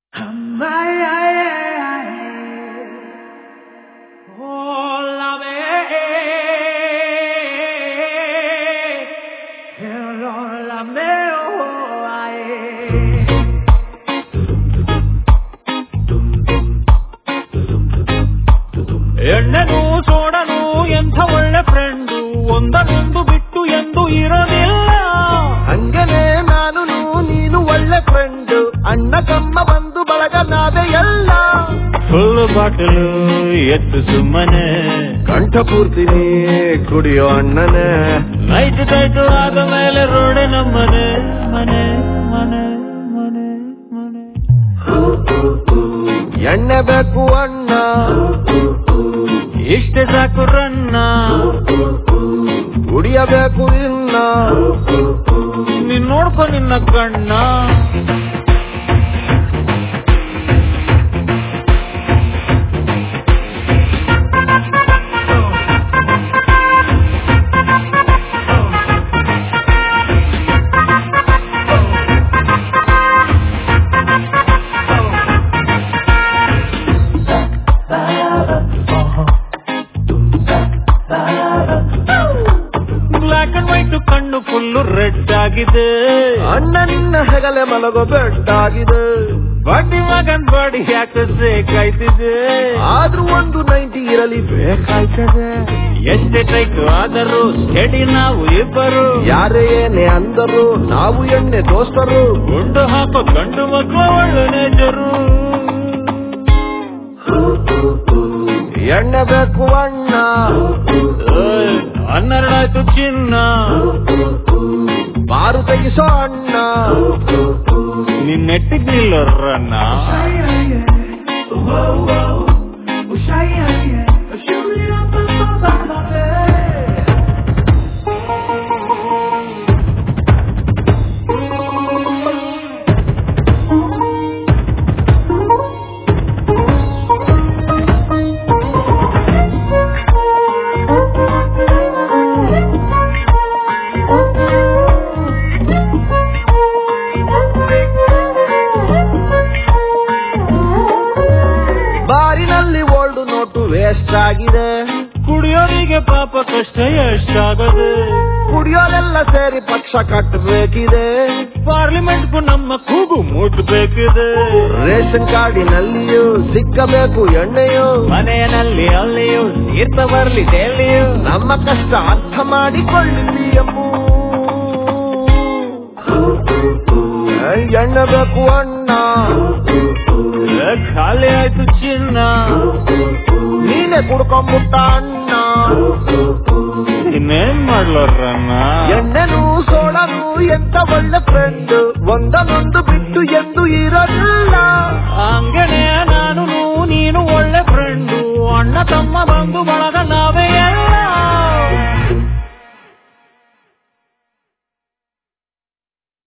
ಎಣ್ಣೆನು ಸೋಡನು ಎಂಥ ಒಳ್ಳೆ ಫ್ರೆಂಡು ಒಂದನ್ನೊಂದು ಬಿಟ್ಟು ಎಂದು ಇರೋದಿಲ್ಲ ಹಂಗನೆ ನಾನು ನೀನು ಒಳ್ಳೆ ಫ್ರೆಂಡ್ ಅಣ್ಣ ತಮ್ಮ ಬಂದು ಬಳಗ ನಾವೇ ಎಲ್ಲ ಫುಲ್ ಬಾಟಲು ಎತ್ತು ಸುಮ್ಮನೆ ಕಂಠ ಪೂರ್ತಿನಿ ಕುಡಿಯೋ ಅಣ್ಣನೇ ನೈಟ್ ನೈಟ್ ಆದ ಮೇಲೆ ರೋಡೆ ನಮ್ಮನೆ ಮನೆ ಮನೆ ಮನೆ ಮನೆ ಎಣ್ಣೆ ಬೇಕು ಅಣ್ಣ ಇಷ್ಟೇ ಸಾಕು ರನ್ನ ಕುಡಿಯಬೇಕು ಇನ್ನ ನೀನ್ ನೋಡ್ಕೊ ನಿನ್ನ ಕಣ್ಣ ಬ್ಲಾಕ್ ಅಂಡ್ ವೈಟ್ ಕಣ್ಣು ಫುಲ್ಲು ರೆಡ್ ಆಗಿದೆ ಅಣ್ಣ ನಿನ್ನ ಹೆಗಲೆ ಮಲಗೋ ಬೆಟ್ಟಾಗಿದೆ ಬಡ್ಡಿ ಮಗನ್ ಬಾಡಿ ಯಾಕೆ ಬೇಕಾಯ್ತಿದೆ ಆದ್ರೂ ಒಂದು ನೈಂಟಿ ಇರಲಿ ಬೇಕಾಯ್ತದೆ ಎಷ್ಟೇ ಟೈಟ್ ಆದರೂ ಸ್ಟಡಿ ನಾವು ಇಬ್ಬರು ಯಾರೇ ಏನೇ ಅಂದರು ನಾವು ಎಣ್ಣೆ ದೋಸ್ತರು ಗುಂಡು ಹಾಕೋ ಗಂಡು ಮಕ್ಕಳು ಒಳ್ಳೆ ನೇಚರು ಎಣ್ಣೆ ಬೇಕು ಅಣ್ಣ ಏಯ್, ಹನ್ನೆರಡಾಯ್ತು ಚಿನ್ನ ಬಾರು ತೆಗಿಸೋ ಅಣ್ಣ ನಿನ್ ನೆಟ್ಟಿಗ್ ನಿಲ್ಲೋರನ್ನ ಬಾರಿನಲ್ಲಿ ಓಲ್ಡ್ ನೋಟು ವೇಸ್ಟ್ ಆಗಿದೆ ಕುಡಿಯೋರಿಗೆ ಪಾಪ ಕಷ್ಟ ಎಷ್ಟಾಗದೆ ಕುಡಿಯೋರೆಲ್ಲ ಸೇರಿ ಪಕ್ಷ ಕಟ್ಟಬೇಕಿದೆ ಪಾರ್ಲಿಮೆಂಟ್ಗೂ ನಮ್ಮ ಕೂಗು ಮುಟ್ಬೇಕಿದೆ ರೇಷನ್ ಕಾರ್ಡಿನಲ್ಲಿಯೂ ಸಿಕ್ಕಬೇಕು ಎಣ್ಣೆಯು ಮನೆಯಲ್ಲಿ ಅಲ್ಲಿಯೂ ತೀರ್ಥ ಬರ್ಲಿ ಡೈಲಿಯೂ ನಮ್ಮ ಕಷ್ಟ ಅರ್ಥ ಮಾಡಿಕೊಳ್ಳಿ ಅಮ್ಮು ಎಣ್ಣೆ ಬೇಕು ಅಣ್ಣ ಏ, ಖಾಲಿ ಆಯ್ತು ಚಿನ್ನ ನೀನೆ ಕುಡ್ಕೊಂಬಿಟ್ಟ ಅಣ್ಣ ಇನ್ನೇನ್ ಮಾಡ್ಲೋರನ್ನ ಎಣ್ಣೆನು ಸೋಡನು ಎಂತ ಒಳ್ಳೆ ಫ್ರೆಂಡ್ ಒಂದನೊಂದು ಬಿಟ್ಟು ಎಂದು ಇರಲಿಲ್ಲ ಹಂಗನೆ ನಾನು ನೀನು ಒಳ್ಳೆ ಫ್ರೆಂಡು ಅಣ್ಣ ತಮ್ಮ ಬಂದು ಬಳ